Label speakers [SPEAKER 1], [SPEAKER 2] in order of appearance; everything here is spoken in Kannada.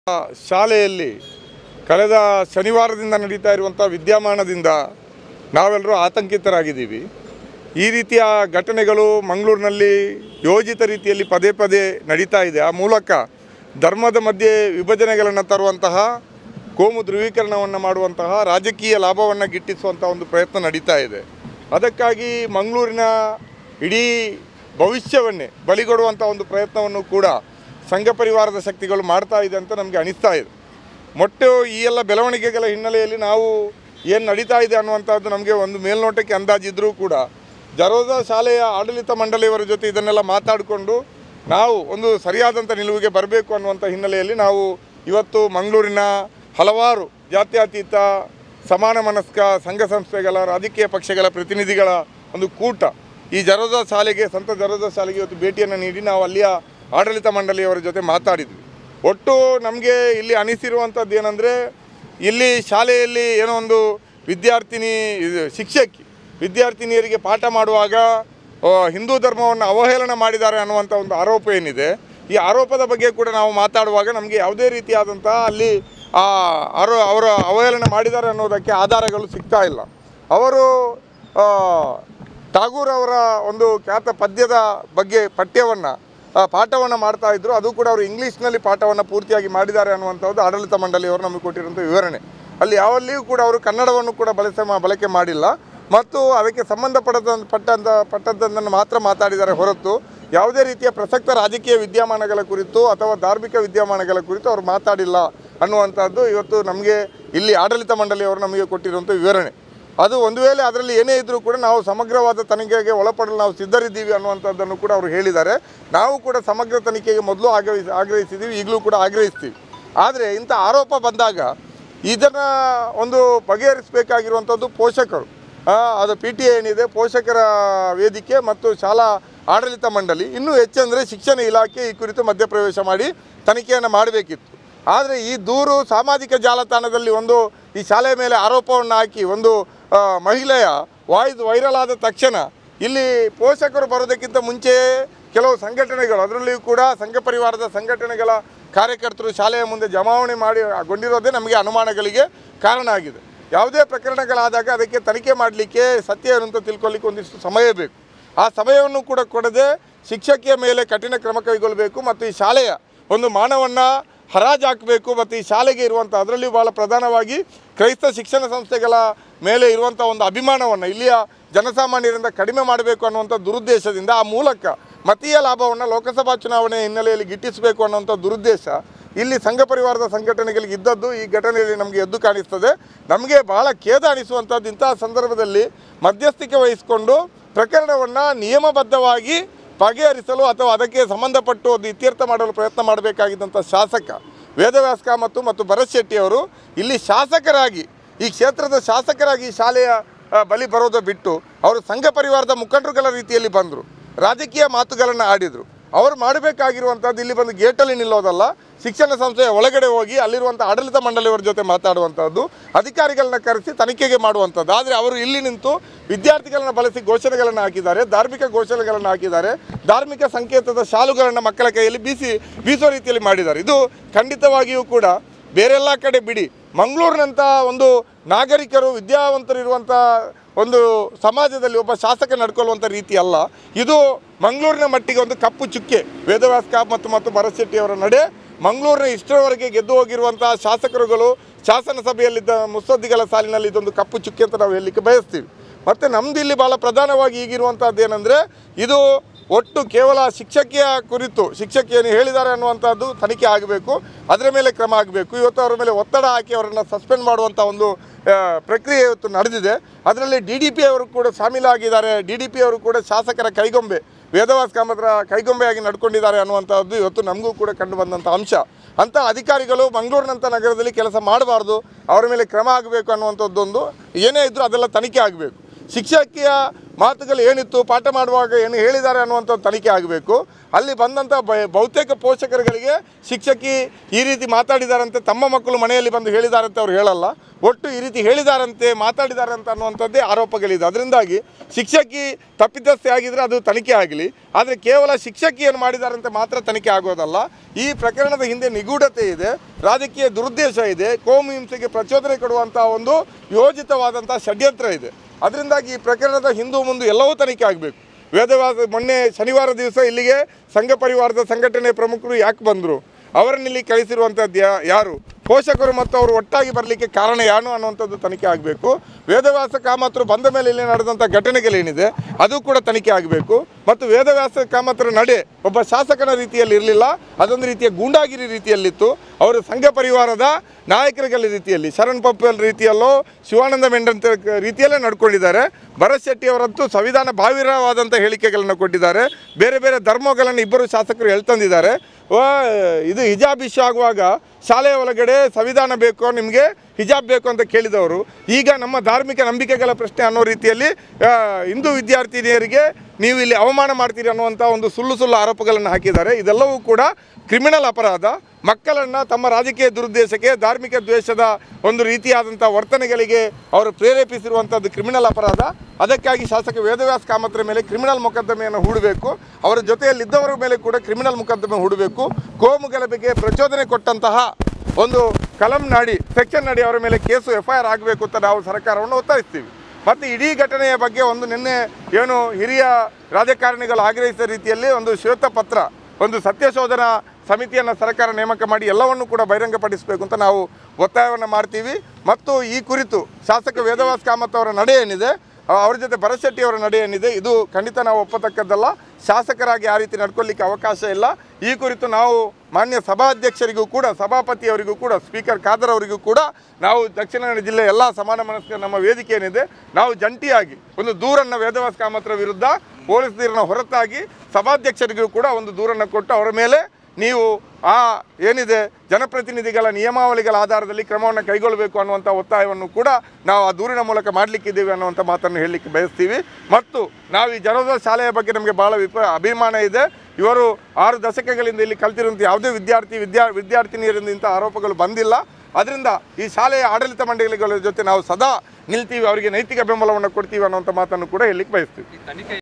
[SPEAKER 1] ಶಾಲೆಯಲ್ಲಿ ಕಳೆದ ಶನಿವಾರದಿಂದ ನಡೀತಾ ಇರುವಂಥ ವಿದ್ಯಮಾನದಿಂದ ನಾವೆಲ್ಲರೂ ಆತಂಕಿತರಾಗಿದ್ದೀವಿ ಈ ರೀತಿಯ ಘಟನೆಗಳು ಮಂಗಳೂರಿನಲ್ಲಿ ಯೋಜಿತ ರೀತಿಯಲ್ಲಿ ಪದೇ ಪದೇ ನಡೀತಾ ಇದೆ ಆ ಮೂಲಕ ಧರ್ಮದ ಮಧ್ಯೆ ವಿಭಜನೆಗಳನ್ನು ತರುವಂತಹ ಕೋಮು ಧ್ರುವೀಕರಣವನ್ನು ಮಾಡುವಂತಹ ರಾಜಕೀಯ ಲಾಭವನ್ನು ಗಿಟ್ಟಿಸುವಂಥ ಒಂದು ಪ್ರಯತ್ನ ನಡೀತಾ ಇದೆ ಅದಕ್ಕಾಗಿ ಮಂಗಳೂರಿನ ಇಡೀ ಭವಿಷ್ಯವನ್ನೇ ಬಲಿಗೊಡುವಂಥ ಒಂದು ಪ್ರಯತ್ನವನ್ನು ಕೂಡ ಸಂಘ ಪರಿವಾರದ ಶಕ್ತಿಗಳು ಮಾಡ್ತಾ ಇದೆ ಅಂತ ನಮಗೆ ಅನಿಸ್ತಾ ಇದೆ ಮೊಟ್ಟು ಈ ಎಲ್ಲ ಬೆಳವಣಿಗೆಗಳ ಹಿನ್ನೆಲೆಯಲ್ಲಿ ನಾವು ಏನು ನಡೀತಾ ಇದೆ ಅನ್ನುವಂಥದ್ದು ನಮಗೆ ಒಂದು ಮೇಲ್ನೋಟಕ್ಕೆ ಅಂದಾಜಿದ್ರೂ ಕೂಡ ಜರೋದ ಶಾಲೆಯ ಆಡಳಿತ ಮಂಡಳಿಯವರ ಜೊತೆ ಇದನ್ನೆಲ್ಲ ಮಾತಾಡಿಕೊಂಡು ನಾವು ಒಂದು ಸರಿಯಾದಂಥ ನಿಲುವಿಗೆ ಬರಬೇಕು ಅನ್ನುವಂಥ ಹಿನ್ನೆಲೆಯಲ್ಲಿ ನಾವು ಇವತ್ತು ಮಂಗಳೂರಿನ ಹಲವಾರು ಜಾತ್ಯತೀತ ಸಮಾನ ಮನಸ್ಕ ಸಂಘ ಸಂಸ್ಥೆಗಳ ರಾಜಕೀಯ ಪಕ್ಷಗಳ ಪ್ರತಿನಿಧಿಗಳ ಒಂದು ಕೂಟ ಈ ಜರೋದ ಶಾಲೆಗೆ ಸಂತ ಜರೋದ ಶಾಲೆಗೆ ಇವತ್ತು ಭೇಟಿಯನ್ನು ನೀಡಿ ನಾವು ಅಲ್ಲಿಯ ಆಡಳಿತ ಮಂಡಳಿಯವರ ಜೊತೆ ಮಾತಾಡಿದ್ವಿ ಒಟ್ಟು ನಮಗೆ ಇಲ್ಲಿ ಅನಿಸಿರುವಂಥದ್ದು ಏನಂದರೆ ಇಲ್ಲಿ ಶಾಲೆಯಲ್ಲಿ ಏನೋ ಒಂದು ವಿದ್ಯಾರ್ಥಿನಿ ಇದು ಶಿಕ್ಷಕಿ ವಿದ್ಯಾರ್ಥಿನಿಯರಿಗೆ ಪಾಠ ಮಾಡುವಾಗ ಆ, ಹಿಂದೂ ಧರ್ಮವನ್ನು ಅವಹೇಳನ ಮಾಡಿದ್ದಾರೆ ಅನ್ನುವಂಥ ಒಂದು ಆರೋಪ ಏನಿದೆ ಈ ಆರೋಪದ ಬಗ್ಗೆ ಕೂಡ ನಾವು ಮಾತಾಡುವಾಗ ನಮಗೆ ಯಾವುದೇ ರೀತಿಯಾದಂಥ ಅಲ್ಲಿ ಆ ಆರೋ ಅವರ ಅವಹೇಳನ ಮಾಡಿದ್ದಾರೆ ಅನ್ನೋದಕ್ಕೆ ಆಧಾರಗಳು ಸಿಗ್ತಾ ಇಲ್ಲ ಅವರು ಆ, ಟಾಗೂರ್ ಅವರ ಒಂದು ಖ್ಯಾತ ಪದ್ಯದ ಬಗ್ಗೆ ಪಠ್ಯವನ್ನು ಪಾಠವನ್ನು ಮಾಡ್ತಾ ಇದ್ರು ಅದು ಕೂಡ ಅವರು ಇಂಗ್ಲೀಷ್ನಲ್ಲಿ ಪಾಠವನ್ನು ಪೂರ್ತಿಯಾಗಿ ಮಾಡಿದ್ದಾರೆ ಅನ್ನುವಂಥದ್ದು ಆಡಳಿತ ಮಂಡಳಿಯವರು ನಮಗೆ ಕೊಟ್ಟಿರುವಂಥ ವಿವರಣೆ ಅಲ್ಲಿ ಯಾವಲ್ಲಿಯೂ ಕೂಡ ಅವರು ಕನ್ನಡವನ್ನು ಕೂಡ ಬಳಕೆ ಮಾ ಬಳಕೆ ಮಾಡಿಲ್ಲ ಮತ್ತು ಅದಕ್ಕೆ ಸಂಬಂಧಪಟ್ಟದ ಪಟ್ಟಂತ ಪಟ್ಟದ್ದನ್ನು ಮಾತ್ರ ಮಾತಾಡಿದ್ದಾರೆ ಹೊರತು ಯಾವುದೇ ರೀತಿಯ ಪ್ರಸಕ್ತ ರಾಜಕೀಯ ವಿದ್ಯಮಾನಗಳ ಕುರಿತು ಅಥವಾ ಧಾರ್ಮಿಕ ವಿದ್ಯಮಾನಗಳ ಕುರಿತು ಅವರು ಮಾತಾಡಿಲ್ಲ ಅನ್ನುವಂಥದ್ದು ಇವತ್ತು ನಮಗೆ ಇಲ್ಲಿ ಆಡಳಿತ ಮಂಡಳಿಯವರು ನಮಗೆ ಕೊಟ್ಟಿರುವಂಥ ವಿವರಣೆ ಅದು ಒಂದು ವೇಳೆ ಅದರಲ್ಲಿ ಏನೇ ಇದ್ದರೂ ಕೂಡ ನಾವು ಸಮಗ್ರವಾದ ತನಿಖೆಗೆ ಒಳಪಡಲು ನಾವು ಸಿದ್ಧರಿದ್ದೀವಿ ಅನ್ನುವಂಥದ್ದನ್ನು ಕೂಡ ಅವರು ಹೇಳಿದ್ದಾರೆ ನಾವು ಕೂಡ ಸಮಗ್ರ ತನಿಖೆಗೆ ಮೊದಲು ಆಗ್ರಹಿಸಿ ಆಗ್ರಹಿಸಿದ್ದೀವಿ ಈಗಲೂ ಕೂಡ ಆಗ್ರಹಿಸ್ತೀವಿ ಆದರೆ ಇಂಥ ಆರೋಪ ಬಂದಾಗ ಇದನ್ನು ಒಂದು ಬಗೆಹರಿಸಬೇಕಾಗಿರುವಂಥದ್ದು ಪೋಷಕರು ಆ, ಅದು ಪಿ ಟಿ ಎ ಏನಿದೆ ಪೋಷಕರ ವೇದಿಕೆ ಮತ್ತು ಶಾಲಾ ಆಡಳಿತ ಮಂಡಳಿ ಇನ್ನೂ ಹೆಚ್ಚೆಂದರೆ ಶಿಕ್ಷಣ ಇಲಾಖೆ ಈ ಕುರಿತು ಮಧ್ಯಪ್ರವೇಶ ಮಾಡಿ ತನಿಖೆಯನ್ನು ಮಾಡಬೇಕಿತ್ತು ಆದರೆ ಈ ದೂರು ಸಾಮಾಜಿಕ ಜಾಲತಾಣದಲ್ಲಿ ಒಂದು ಈ ಶಾಲೆಯ ಮೇಲೆ ಆರೋಪವನ್ನು ಹಾಕಿ ಒಂದು ಆ, ಮಹಿಳೆಯ ವಾಯ್ಸ್ ವೈರಲ್ ಆದ ತಕ್ಷಣ ಇಲ್ಲಿ ಪೋಷಕರು ಬರೋದಕ್ಕಿಂತ ಮುಂಚೆ ಕೆಲವು ಸಂಘಟನೆಗಳು ಅದರಲ್ಲಿಯೂ ಕೂಡ ಸಂಘ ಪರಿವಾರದ ಸಂಘಟನೆಗಳ ಕಾರ್ಯಕರ್ತರು ಶಾಲೆಯ ಮುಂದೆ ಜಮಾವಣೆ ಮಾಡಿ ಗೊಂಡಿರೋದೇ ನಮಗೆ ಅನುಮಾನಗಳಿಗೆ ಕಾರಣ ಆಗಿದೆ ಯಾವುದೇ ಪ್ರಕರಣಗಳಾದಾಗ ಅದಕ್ಕೆ ತನಿಖೆ ಮಾಡಲಿಕ್ಕೆ ಸತ್ಯ ಏನು ಅಂತ ತಿಳ್ಕೊಳ್ಳಿಕ್ಕೆ ಒಂದಿಷ್ಟು ಸಮಯ ಬೇಕು ಆ ಸಮಯವನ್ನು ಕೂಡ ಕೊಡದೆ ಶಿಕ್ಷಕಿಯ ಮೇಲೆ ಕಠಿಣ ಕ್ರಮ ಕೈಗೊಳ್ಳಬೇಕು ಮತ್ತು ಈ ಶಾಲೆಯ ಒಂದು ಮಾನವನ್ನು ಹರಾಜು ಹಾಕಬೇಕು ಮತ್ತು ಈ ಶಾಲೆಗೆ ಇರುವಂಥ ಅದರಲ್ಲಿಯೂ ಭಾಳ ಪ್ರಧಾನವಾಗಿ ಕ್ರೈಸ್ತ ಶಿಕ್ಷಣ ಸಂಸ್ಥೆಗಳ ಮೇಲೆ ಇರುವಂಥ ಒಂದು ಅಭಿಮಾನವನ್ನು ಇಲ್ಲಿಯ ಜನಸಾಮಾನ್ಯರಿಂದ ಕಡಿಮೆ ಮಾಡಬೇಕು ಅನ್ನುವಂಥ ದುರುದ್ದೇಶದಿಂದ ಆ ಮೂಲಕ ಮತೀಯ ಲಾಭವನ್ನು ಲೋಕಸಭಾ ಚುನಾವಣೆ ಹಿನ್ನೆಲೆಯಲ್ಲಿ ಗಿಟ್ಟಿಸಬೇಕು ಅನ್ನುವಂಥ ದುರುದ್ದೇಶ ಇಲ್ಲಿ ಸಂಘ ಪರಿವಾರದ ಸಂಘಟನೆಗಳಿಗೆ ಇದ್ದದ್ದು ಈ ಘಟನೆಯಲ್ಲಿ ನಮಗೆ ಎದ್ದು ಕಾಣಿಸ್ತದೆ ನಮಗೆ ಬಹಳ ಖೇದ ಅನಿಸುವಂಥದ್ದು ಇಂತಹ ಸಂದರ್ಭದಲ್ಲಿ ಮಧ್ಯಸ್ಥಿಕೆ ವಹಿಸಿಕೊಂಡು ಪ್ರಕರಣವನ್ನು ನಿಯಮಬದ್ಧವಾಗಿ ಬಗೆಹರಿಸಲು ಅಥವಾ ಅದಕ್ಕೆ ಸಂಬಂಧಪಟ್ಟು ಒಂದು ಇತ್ಯರ್ಥ ಮಾಡಲು ಪ್ರಯತ್ನ ಮಾಡಬೇಕಾಗಿದ್ದಂಥ ಶಾಸಕ ವೇದವ್ಯಾಸ ಕಾಮತ್ತು ಮತ್ತು ಭರತ್ ಶೆಟ್ಟಿ ಅವರು ಇಲ್ಲಿ ಶಾಸಕರಾಗಿ ಈ ಕ್ಷೇತ್ರದ ಶಾಸಕರಾಗಿ ಈ ಶಾಲೆಯ ಆ, ಬಲಿ ಬರೋದು ಬಿಟ್ಟು ಅವರು ಸಂಘ ಪರಿವಾರದ ಮುಖಂಡರುಗಳ ರೀತಿಯಲ್ಲಿ ಬಂದರು ರಾಜಕೀಯ ಮಾತುಗಳನ್ನು ಆಡಿದರು ಅವರು ಮಾಡಬೇಕಾಗಿರುವಂಥದ್ದು ಇಲ್ಲಿ ಬಂದು ಗೇಟಲ್ಲಿ ನಿಲ್ಲೋದಲ್ಲ ಶಿಕ್ಷಣ ಸಂಸ್ಥೆಯ ಒಳಗಡೆ ಹೋಗಿ ಅಲ್ಲಿರುವಂಥ ಆಡಳಿತ ಮಂಡಳಿಯವರ ಜೊತೆ ಮಾತಾಡುವಂಥದ್ದು ಅಧಿಕಾರಿಗಳನ್ನ ಕರೆಸಿ ತನಿಖೆಗೆ ಮಾಡುವಂಥದ್ದು ಆದರೆ ಅವರು ಇಲ್ಲಿ ನಿಂತು ವಿದ್ಯಾರ್ಥಿಗಳನ್ನ ಬಳಸಿ ಘೋಷಣೆಗಳನ್ನು ಹಾಕಿದ್ದಾರೆ ಧಾರ್ಮಿಕ ಘೋಷಣೆಗಳನ್ನು ಹಾಕಿದ್ದಾರೆ ಧಾರ್ಮಿಕ ಸಂಕೇತದ ಶಾಲುಗಳನ್ನು ಮಕ್ಕಳ ಕೈಯಲ್ಲಿ ಬೀಸಿ ಬೀಸೋ ರೀತಿಯಲ್ಲಿ ಮಾಡಿದ್ದಾರೆ ಇದು ಖಂಡಿತವಾಗಿಯೂ ಕೂಡ ಬೇರೆಲ್ಲ ಕಡೆ ಬಿಡಿ ಮಂಗಳೂರಿನಂಥ ಒಂದು ನಾಗರಿಕರು ವಿದ್ಯಾವಂತರು ಇರುವಂಥ ಒಂದು ಸಮಾಜದಲ್ಲಿ ಒಬ್ಬ ಶಾಸಕ ನಡ್ಕೊಳ್ಳುವಂಥ ರೀತಿ ಅಲ್ಲ ಇದು ಮಂಗಳೂರಿನ ಮಟ್ಟಿಗೆ ಒಂದು ಕಪ್ಪು ಚುಕ್ಕೆ ವೇದವ್ಯಾಸ ಕಾಪ್ ಮತ್ತು ಮತ್ತು ಭರತ್ ಶೆಟ್ಟಿಯವರ ನಡೆ ಮಂಗಳೂರಿನ ಇಷ್ಟರವರೆಗೆ ಗೆದ್ದು ಹೋಗಿರುವಂಥ ಶಾಸಕರುಗಳು ಶಾಸನ ಸಭೆಯಲ್ಲಿದ್ದ ಮುತ್ಸದ್ದಿಗಳ ಸಾಲಿನಲ್ಲಿ ಇದೊಂದು ಕಪ್ಪು ಚುಕ್ಕೆ ಅಂತ ನಾವು ಹೇಳಲಿಕ್ಕೆ ಬಯಸ್ತೀವಿ ಮತ್ತು ನಮ್ದು ಇಲ್ಲಿ ಭಾಳ ಪ್ರಧಾನವಾಗಿ ಈಗಿರುವಂಥದ್ದು ಏನಂದರೆ ಇದು ಒಟ್ಟು ಕೇವಲ ಶಿಕ್ಷಕಿಯ ಕುರಿತು ಶಿಕ್ಷಕಿಯನ್ನು ಹೇಳಿದ್ದಾರೆ ಅನ್ನುವಂಥದ್ದು ತನಿಖೆ ಆಗಬೇಕು ಅದರ ಮೇಲೆ ಕ್ರಮ ಆಗಬೇಕು ಇವತ್ತು ಅವರ ಮೇಲೆ ಒತ್ತಡ ಹಾಕಿ ಅವರನ್ನು ಸಸ್ಪೆಂಡ್ ಮಾಡುವಂಥ ಒಂದು ಆ, ಪ್ರಕ್ರಿಯೆ ಇವತ್ತು ನಡೆದಿದೆ ಅದರಲ್ಲಿ ಡಿ ಡಿ ಪಿ ಅವರು ಕೂಡ ಶಾಮೀಲಾಗಿದ್ದಾರೆ ಡಿ ಡಿ ಪಿ ಅವರು ಕೂಡ ಶಾಸಕರ ಕೈಗೊಂಬೆ ವೇದವಾಸ ಕಾಮತ್ರ ಕೈಗೊಂಬೆಯಾಗಿ ನಡ್ಕೊಂಡಿದ್ದಾರೆ ಅನ್ನುವಂಥದ್ದು ಇವತ್ತು ನಮಗೂ ಕೂಡ ಕಂಡು ಬಂದಂಥ ಅಂಶ ಅಂಥ ಅಧಿಕಾರಿಗಳು ಮಂಗಳೂರಿನಂಥ ನಗರದಲ್ಲಿ ಕೆಲಸ ಮಾಡಬಾರ್ದು ಅವರ ಮೇಲೆ ಕ್ರಮ ಆಗಬೇಕು ಅನ್ನುವಂಥದ್ದೊಂದು ಏನೇ ಇದ್ದರೂ ಅದೆಲ್ಲ ತನಿಖೆ ಆಗಬೇಕು ಶಿಕ್ಷಕಿಯ ಮಾತುಗಳು ಏನಿತ್ತು ಪಾಠ ಮಾಡುವಾಗ ಏನು ಹೇಳಿದ್ದಾರೆ ಅನ್ನುವಂಥ ತನಿಖೆ ಆಗಬೇಕು ಅಲ್ಲಿ ಬಂದಂಥ ಬ- ಬಹುತೇಕ ಪೋಷಕರುಗಳಿಗೆ ಶಿಕ್ಷಕಿ ಈ ರೀತಿ ಮಾತಾಡಿದಾರಂತೆ ತಮ್ಮ ಮಕ್ಕಳು ಮನೆಯಲ್ಲಿ ಬಂದು ಹೇಳಿದಾರಂತೆ ಅವ್ರು ಹೇಳಲ್ಲ ಒಟ್ಟು ಈ ರೀತಿ ಹೇಳಿದಾರಂತೆ ಮಾತಾಡಿದಾರಂತೆ ಅನ್ನುವಂಥದ್ದೇ ಆರೋಪಗಳಿದೆ ಅದರಿಂದಾಗಿ ಶಿಕ್ಷಕಿ ತಪ್ಪಿತಸ್ಥೆ ಆಗಿದ್ರೆ ಅದು ತನಿಖೆ ಆಗಲಿ ಆದರೆ ಕೇವಲ ಶಿಕ್ಷಕಿಯನ್ನು ಮಾಡಿದಾರಂತೆ ಮಾತ್ರ ತನಿಖೆ ಆಗೋದಲ್ಲ ಈ ಪ್ರಕರಣದ ಹಿಂದೆ ನಿಗೂಢತೆ ಇದೆ ರಾಜಕೀಯ ದುರುದ್ದೇಶ ಇದೆ ಕೋಮು ಹಿಂಸೆಗೆ ಪ್ರಚೋದನೆ ಕೊಡುವಂಥ ಒಂದು ಯೋಜಿತವಾದಂಥ ಷಡ್ಯಂತ್ರ ಇದೆ ಅದರಿಂದಾಗಿ ಈ ಪ್ರಕರಣದ ಹಿಂದೂ ಮುಂದೆ ಎಲ್ಲವೂ ತನಿಖೆ ಆಗಬೇಕು ವೇದವಾದ ಮೊನ್ನೆ ಶನಿವಾರ ದಿವಸ ಇಲ್ಲಿಗೆ ಸಂಘ ಪರಿವಾರದ ಸಂಘಟನೆ ಪ್ರಮುಖರು ಯಾಕೆ ಬಂದರು ಅವರನ್ನ ಇಲ್ಲಿ ಕಳಿಸಿರುವಂಥದ್ದು ಯಾ- ಯಾರು ಪೋಷಕರು ಮತ್ತು ಅವರು ಒಟ್ಟಾಗಿ ಬರಲಿಕ್ಕೆ ಕಾರಣ ಏನು ಅನ್ನುವಂಥದ್ದು ತನಿಖೆ ಆಗಬೇಕು ವೇದವ್ಯಾಸ ಕಾಮತರು ಬಂದ ಮೇಲೆ ಇಲ್ಲಿ ನಡೆದಂಥ ಘಟನೆಗಳೇನಿದೆ ಅದು ಕೂಡ ತನಿಖೆ ಆಗಬೇಕು ಮತ್ತು ವೇದವ್ಯಾಸ ಕಾಮತರ ನಡೆ ಒಬ್ಬ ಶಾಸಕನ ರೀತಿಯಲ್ಲಿ ಇರಲಿಲ್ಲ ಅದೊಂದು ರೀತಿಯ ಗೂಂಡಾಗಿರಿ ರೀತಿಯಲ್ಲಿತ್ತು ಅವರು ಸಂಘ ಪರಿವಾರದ ನಾಯಕರುಗಳ ರೀತಿಯಲ್ಲಿ ಶರಣ್ ಪಪ್ಪಲ್ ರೀತಿಯಲ್ಲೋ ಶಿವಾನಂದ ಮೆಂಡಂತ ರೀತಿಯಲ್ಲೇ ನಡ್ಕೊಂಡಿದ್ದಾರೆ ಭರತ್ ಶೆಟ್ಟಿ ಅವರಂತೂ ಸಂವಿಧಾನ ಬಾಹಿರವಾದಂಥ ಹೇಳಿಕೆಗಳನ್ನು ಕೊಟ್ಟಿದ್ದಾರೆ ಬೇರೆ ಬೇರೆ ಧರ್ಮಗಳನ್ನು ಇಬ್ಬರು ಶಾಸಕರು ಹೇಳ್ತಂದಿದ್ದಾರೆ ವಾ, ಇದು ಹಿಜಾಬ್ ಇಶ್ಯೂ ಆಗುವಾಗ ಶಾಲೆಯ ಒಳಗಡೆ ಸಂವಿಧಾನ ಬೇಕು ನಿಮಗೆ ಹಿಜಾಬ್ ಬೇಕು ಅಂತ ಕೇಳಿದವರು ಈಗ ನಮ್ಮ ಧಾರ್ಮಿಕ ನಂಬಿಕೆಗಳ ಪ್ರಶ್ನೆ ಅನ್ನೋ ರೀತಿಯಲ್ಲಿ ಆ, ಹಿಂದೂ ವಿದ್ಯಾರ್ಥಿನಿಯರಿಗೆ ನೀವು ಇಲ್ಲಿ ಅವಮಾನ ಮಾಡ್ತೀರಿ ಅನ್ನುವಂಥ ಒಂದು ಸುಳ್ಳು ಸುಳ್ಳು ಆರೋಪಗಳನ್ನು ಹಾಕಿದ್ದಾರೆ ಇದೆಲ್ಲವೂ ಕೂಡ ಕ್ರಿಮಿನಲ್ ಅಪರಾಧ ಮಕ್ಕಳನ್ನು ತಮ್ಮ ರಾಜಕೀಯ ದುರುದ್ದೇಶಕ್ಕೆ ಧಾರ್ಮಿಕ ದ್ವೇಷದ ಒಂದು ರೀತಿಯಾದಂಥ ವರ್ತನೆಗಳಿಗೆ ಅವರು ಪ್ರೇರೇಪಿಸಿರುವಂಥದ್ದು ಕ್ರಿಮಿನಲ್ ಅಪರಾಧ ಅದಕ್ಕಾಗಿ ಶಾಸಕ ವೇದವ್ಯಾಸ್ ಕಾಮತ್ರ ಮೇಲೆ ಕ್ರಿಮಿನಲ್ ಮೊಕದ್ದಮೆಯನ್ನು ಹೂಡಬೇಕು ಅವರ ಜೊತೆಯಲ್ಲಿದ್ದವರ ಮೇಲೆ ಕೂಡ ಕ್ರಿಮಿನಲ್ ಮೊಕದ್ದಮೆ ಹೂಡಬೇಕು ಕೋಮುಗಳ ಬಗ್ಗೆ ಪ್ರಚೋದನೆ ಕೊಟ್ಟಂತಹ ಒಂದು ಕಲಂ ನಾಡಿ ಸೆಕ್ಷನ್ ನಡಿ ಅವರ ಮೇಲೆ ಕೇಸು ಎಫ್ ಐ ಆರ್ ಆಗಬೇಕು ಅಂತ ನಾವು ಸರ್ಕಾರವನ್ನು ಒತ್ತಾಯಿಸ್ತೀವಿ ಮತ್ತು ಇಡೀ ಘಟನೆಯ ಬಗ್ಗೆ ಒಂದು ನಿನ್ನೆ ಏನು ಹಿರಿಯ ರಾಜಕಾರಣಿಗಳು ಆಗ್ರಹಿಸಿದ ರೀತಿಯಲ್ಲಿ ಒಂದು ಶ್ವೇತಪತ್ರ ಒಂದು ಸತ್ಯಶೋಧನಾ ಸಮಿತಿಯನ್ನು ಸರ್ಕಾರ ನೇಮಕ ಮಾಡಿ ಎಲ್ಲವನ್ನು ಕೂಡ ಬಹಿರಂಗಪಡಿಸಬೇಕು ಅಂತ ನಾವು ಒತ್ತಾಯವನ್ನು ಮಾಡ್ತೀವಿ ಮತ್ತು ಈ ಕುರಿತು ಶಾಸಕ ವೇದವಾಸ್ ಕಾಮತ್ ಅವರ ನಡೆ ಏನಿದೆ ಅ- ಅವ್ರ ಜೊತೆ ಭರತ್ ಶೆಟ್ಟಿ ಅವರ ನಡೆ ಏನಿದೆ ಇದು ಖಂಡಿತ ನಾವು ಒಪ್ಪತಕ್ಕದ್ದಲ್ಲ ಶಾಸಕರಾಗಿ ಆ ರೀತಿ ನಡ್ಕೊಳ್ಳಿಕ್ಕೆ ಅವಕಾಶ ಇಲ್ಲ ಈ ಕುರಿತು ನಾವು ಮಾನ್ಯ ಸಭಾಧ್ಯಕ್ಷರಿಗೂ ಕೂಡ ಸಭಾಪತಿಯವರಿಗೂ ಕೂಡ ಸ್ಪೀಕರ್ ಖಾದರ್ ಅವರಿಗೂ ಕೂಡ ನಾವು ದಕ್ಷಿಣ ಕನ್ನಡ ಜಿಲ್ಲೆ ಎಲ್ಲ ಸಮಾನ ಮನಸ್ಕ ನಮ್ಮ ವೇದಿಕೆ ಏನಿದೆ ನಾವು ಜಂಟಿಯಾಗಿ ಒಂದು ದೂರನ್ನು ವೇದವಾಸ್ ಕಾಮತ್ರ ವಿರುದ್ಧ ಪೊಲೀಸ್ ನೀರನ್ನು ಹೊರತಾಗಿ ಸಭಾಧ್ಯಕ್ಷರಿಗೂ ಕೂಡ ಒಂದು ದೂರನ್ನು ಕೊಟ್ಟು ಅವರ ಮೇಲೆ ನೀವು ಆ ಏನಿದೆ ಜನಪ್ರತಿನಿಧಿಗಳ ನಿಯಮಾವಳಿಗಳ ಆಧಾರದಲ್ಲಿ ಕ್ರಮವನ್ನು ಕೈಗೊಳ್ಳಬೇಕು ಅನ್ನುವಂಥ ಒತ್ತಾಯವನ್ನು ಕೂಡ ನಾವು ಆ ದೂರಿನ ಮೂಲಕ ಮಾಡಲಿಕ್ಕಿದ್ದೀವಿ ಅನ್ನುವಂಥ ಮಾತನ್ನು ಹೇಳಲಿಕ್ಕೆ ಬಯಸ್ತೀವಿ ಮತ್ತು ನಾವು ಈ ಜನೋದಯ ಶಾಲೆಯ ಬಗ್ಗೆ ನಮಗೆ ಭಾಳ ವಿಪ ಅಭಿಮಾನ ಇದೆ ಇವರು ಆರು ದಶಕಗಳಿಂದ ಇಲ್ಲಿ ಕಲ್ತಿರುವಂಥ ಯಾವುದೇ ವಿದ್ಯಾರ್ಥಿ ವಿದ್ಯಾ ವಿದ್ಯಾರ್ಥಿನಿಯರಿಂದ ಇಂಥ ಆರೋಪಗಳು ಬಂದಿಲ್ಲ ಅದರಿಂದ ಈ ಶಾಲೆಯ ಆಡಳಿತ ಮಂಡಳಿಗಳ ಜೊತೆ ನಾವು ಸದಾ ನಿಲ್ತೀವಿ ಅವರಿಗೆ ನೈತಿಕ ಬೆಂಬಲವನ್ನು ಕೊಡ್ತೀವಿ ಅನ್ನುವಂಥ ಮಾತನ್ನು ಕೂಡ ಹೇಳಲಿಕ್ಕೆ ಬಯಸ್ತೀವಿ
[SPEAKER 2] ಈ ತನಿಖೆ